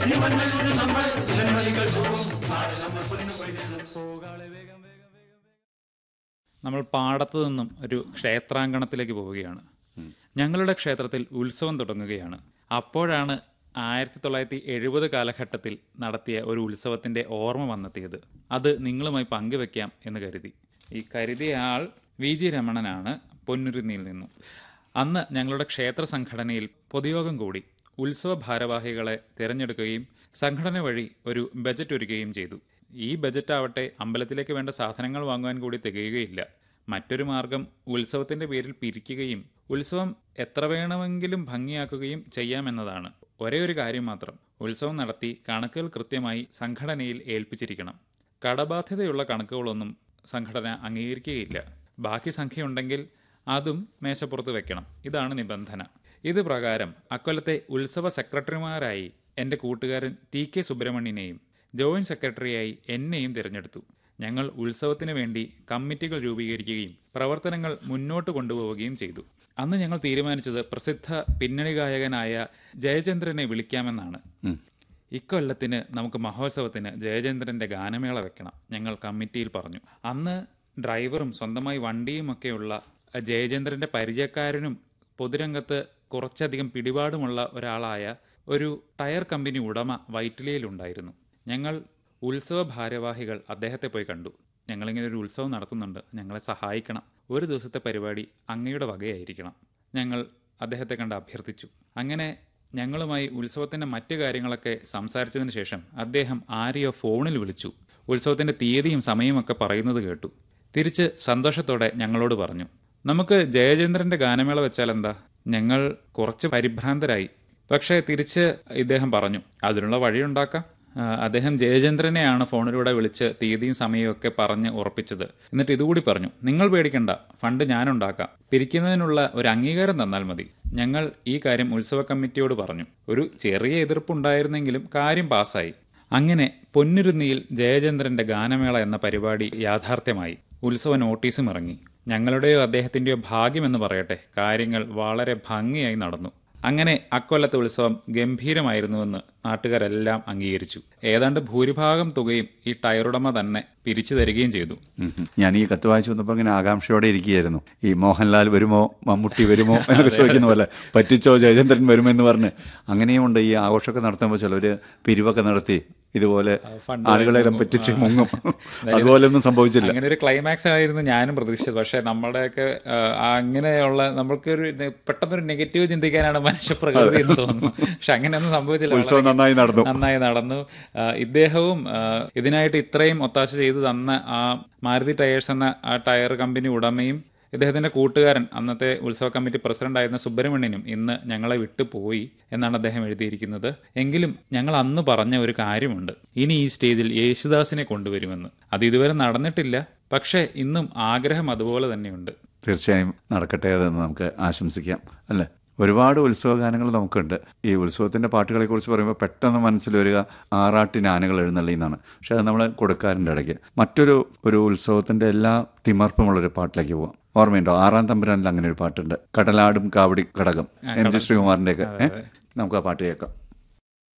നമ്മൾ പാടത്തു നിന്നും ഒരു ക്ഷേത്രാങ്കണത്തിലേക്ക് പോവുകയാണ് ഞങ്ങളുടെ ക്ഷേത്രത്തിൽ ഉത്സവം തുടങ്ങുകയാണ് അപ്പോഴാണ് ആയിരത്തി തൊള്ളായിരത്തി എഴുപത് കാലഘട്ടത്തിൽ നടത്തിയ ഒരു ഉത്സവത്തിന്റെ ഓർമ്മ വന്നെത്തിയത് അത് നിങ്ങളുമായി പങ്കുവെക്കാം എന്ന് കരുതി ഈ കരുതിയ ആൾ വി ജി രമണനാണ് പൊന്നുരുന്നിയിൽ നിന്നും അന്ന് ഞങ്ങളുടെ ക്ഷേത്ര സംഘടനയിൽ പൊതുയോഗം കൂടി ഉത്സവ ഭാരവാഹികളെ തിരഞ്ഞെടുക്കുകയും സംഘടന വഴി ഒരു ബജറ്റ് ഒരുക്കുകയും ചെയ്തു ഈ ബജറ്റ് ആവട്ടെ അമ്പലത്തിലേക്ക് വേണ്ട സാധനങ്ങൾ വാങ്ങുവാൻ കൂടി തികയുകയില്ല മറ്റൊരു മാർഗം ഉത്സവത്തിന്റെ പേരിൽ പിരിക്കുകയും ഉത്സവം എത്ര വേണമെങ്കിലും ഭംഗിയാക്കുകയും ചെയ്യാമെന്നതാണ് ഒരേ ഒരു കാര്യം മാത്രം ഉത്സവം നടത്തി കണക്കുകൾ കൃത്യമായി സംഘടനയിൽ ഏൽപ്പിച്ചിരിക്കണം കടബാധ്യതയുള്ള കണക്കുകളൊന്നും സംഘടന അംഗീകരിക്കുകയില്ല ബാക്കി സംഖ്യയുണ്ടെങ്കിൽ അതും മേശപ്പുറത്ത് വെക്കണം ഇതാണ് നിബന്ധന ഇത് പ്രകാരം അക്കൊല്ലത്തെ ഉത്സവ സെക്രട്ടറിമാരായി എൻ്റെ കൂട്ടുകാരൻ ടി കെ സുബ്രഹ്മണ്യനെയും ജോയിന്റ് സെക്രട്ടറിയായി എന്നെയും തിരഞ്ഞെടുത്തു ഞങ്ങൾ ഉത്സവത്തിന് വേണ്ടി കമ്മിറ്റികൾ രൂപീകരിക്കുകയും പ്രവർത്തനങ്ങൾ മുന്നോട്ട് കൊണ്ടുപോവുകയും ചെയ്തു അന്ന് ഞങ്ങൾ തീരുമാനിച്ചത് പ്രസിദ്ധ പിന്നണി ഗായകനായ ജയചന്ദ്രനെ വിളിക്കാമെന്നാണ് ഇക്കൊല്ലത്തിന് നമുക്ക് മഹോത്സവത്തിന് ജയചന്ദ്രന്റെ ഗാനമേള വെക്കണം ഞങ്ങൾ കമ്മിറ്റിയിൽ പറഞ്ഞു അന്ന് ഡ്രൈവറും സ്വന്തമായി വണ്ടിയുമൊക്കെയുള്ള ജയചന്ദ്രന്റെ പരിചയക്കാരനും പൊതുരംഗത്ത് കുറച്ചധികം പിടിപാടുമുള്ള ഒരാളായ ഒരു ടയർ കമ്പനി ഉടമ വൈറ്റിലയിലുണ്ടായിരുന്നു ഞങ്ങൾ ഉത്സവ ഭാരവാഹികൾ അദ്ദേഹത്തെ പോയി കണ്ടു ഞങ്ങളിങ്ങനെ ഒരു ഉത്സവം നടത്തുന്നുണ്ട് ഞങ്ങളെ സഹായിക്കണം ഒരു ദിവസത്തെ പരിപാടി അങ്ങയുടെ വകയായിരിക്കണം ഞങ്ങൾ അദ്ദേഹത്തെ കണ്ട് അഭ്യർത്ഥിച്ചു അങ്ങനെ ഞങ്ങളുമായി ഉത്സവത്തിന്റെ മറ്റു കാര്യങ്ങളൊക്കെ സംസാരിച്ചതിന് ശേഷം അദ്ദേഹം ആരെയോ ഫോണിൽ വിളിച്ചു ഉത്സവത്തിന്റെ തീയതിയും സമയവും ഒക്കെ പറയുന്നത് കേട്ടു തിരിച്ച് സന്തോഷത്തോടെ ഞങ്ങളോട് പറഞ്ഞു നമുക്ക് ജയചന്ദ്രന്റെ ഗാനമേള വെച്ചാൽ എന്താ ഞങ്ങൾ കുറച്ച് പരിഭ്രാന്തരായി പക്ഷേ തിരിച്ച് ഇദ്ദേഹം പറഞ്ഞു അതിനുള്ള വഴിയുണ്ടാക്കാം ആ, അദ്ദേഹം ജയചന്ദ്രനെയാണ് ഫോണിലൂടെ വിളിച്ച് തീയതിയും സമയവും ഒക്കെ പറഞ്ഞ് ഉറപ്പിച്ചത് എന്നിട്ട് ഇതുകൂടി പറഞ്ഞു നിങ്ങൾ പേടിക്കണ്ട ഫണ്ട് ഞാനുണ്ടാക്കാം പിരിക്കുന്നതിനുള്ള ഒരു അംഗീകാരം തന്നാൽ മതി ഞങ്ങൾ ഈ കാര്യം ഉത്സവ കമ്മിറ്റിയോട് പറഞ്ഞു ഒരു ചെറിയ എതിർപ്പുണ്ടായിരുന്നെങ്കിലും കാര്യം പാസ്സായി അങ്ങനെ പൊന്നുരുന്നിയിൽ ജയചന്ദ്രന്റെ ഗാനമേള എന്ന പരിപാടി യാഥാർത്ഥ്യമായി ഉത്സവ നോട്ടീസും ഇറങ്ങി ഞങ്ങളുടെയോ അദ്ദേഹത്തിന്റെയോ ഭാഗ്യമെന്ന് പറയട്ടെ കാര്യങ്ങൾ വളരെ ഭംഗിയായി നടന്നു അങ്ങനെ അക്കൊല്ലത്തെ ഉത്സവം ഗംഭീരമായിരുന്നുവെന്ന് നാട്ടുകാരെല്ലാം അംഗീകരിച്ചു ഏതാണ്ട് ഭൂരിഭാഗം തുകയും ഈ ടയറുടമ തന്നെ പിരിച്ചു തരികയും ചെയ്തു ഉം ഉം. ഞാൻ ഈ കത്ത് വായിച്ചു വന്നപ്പോൾ ഇങ്ങനെ ആകാംക്ഷയോടെ ഇരിക്കുകയായിരുന്നു ഈ മോഹൻലാൽ വരുമോ മമ്മൂട്ടി വരുമോ എന്നൊക്കെ ചോദിക്കുന്ന പോലെ പറ്റിച്ചോ ജയചന്ദ്രൻ വരുമോ എന്ന് പറഞ്ഞ് അങ്ങനെയുമുണ്ട് ഈ ആഘോഷമൊക്കെ നടത്തുമ്പോൾ ചിലർ പിരിവൊക്കെ നടത്തി ഇതുപോലെ ഫണ്ട് ആളുകളെ വാങ്ങുന്നു. പറ്റിച്ച് മുങ്ങും അതുപോലെയൊന്നും സംഭവിച്ചില്ല അങ്ങനെ ഒരു ക്ലൈമാക്സ് ആയിരുന്നു ഞാനും പ്രതീക്ഷിച്ചത് പക്ഷെ നമ്മുടെയൊക്കെ ആ, അങ്ങനെയുള്ള നമ്മൾക്കൊരു നെ- പെട്ടെന്നൊരു നെഗറ്റീവ് ചിന്തിക്കാനാണ് മനുഷ്യപ്രകൃതി എന്ന് തോന്നുന്നു പക്ഷെ അങ്ങനെയൊന്നും സംഭവിച്ചില്ല ഉത്സവം വളരെ നന്നായി നടന്നു നന്നായി നടന്നു ആ, ഇദ്ദേഹവും ആ, ഇതിനായിട്ട് ഇത്രയും ഒത്താശ ചെയ്തു തന്ന ആ മാരുതി ടയേഴ്സ് എന്ന ആ ടയർ കമ്പനി ഉടമയും ഇദ്ദേഹത്തിന്റെ കൂട്ടുകാരൻ അന്നത്തെ ഉത്സവ കമ്മിറ്റി പ്രസിഡന്റ് ആയിരുന്ന സുബ്രഹ്മണ്യനും ഇന്ന് ഞങ്ങളെ വിട്ടു പോയി എന്നാണ് അദ്ദേഹം എഴുതിയിരിക്കുന്നത് എങ്കിലും ഞങ്ങൾ അന്ന് പറഞ്ഞ ഒരു കാര്യമുണ്ട് ഇനി ഈ സ്റ്റേജിൽ യേശുദാസിനെ കൊണ്ടുവരുമെന്ന് അത് ഇതുവരെ നടന്നിട്ടില്ല പക്ഷേ ഇന്നും ആഗ്രഹം അതുപോലെ തന്നെയുണ്ട് തീർച്ചയായും നടക്കട്ടെ അതെന്ന് നമുക്ക് ആശംസിക്കാം അല്ലേ ഒരുപാട് ഉത്സവ ഗാനങ്ങൾ നമുക്കുണ്ട് ഈ ഉത്സവത്തിന്റെ പാട്ടുകളെ കുറിച്ച് പറയുമ്പോൾ പെട്ടെന്ന് മനസ്സിൽ വരിക ആറാട്ടിന് ആനകൾ എഴുന്നള്ളിന്നാണ് പക്ഷെ അത് നമ്മൾ കൊടുക്കാറുണ്ട് ഇടയ്ക്ക് മറ്റൊരു ഒരു ഉത്സവത്തിന്റെ എല്ലാ തിമർപ്പുമുള്ളൊരു പാട്ടിലേക്ക് പോവാം ഓർമ്മയുണ്ടോ ആറാം തമ്പുരാനിൽ അങ്ങനെ ഒരു പാട്ടുണ്ട് കടലാടും കാവടി ഘടകം എം ജി ശ്രീകുമാറിന്റെ ഒക്കെ നമുക്ക് ആ പാട്ട് കേൾക്കാം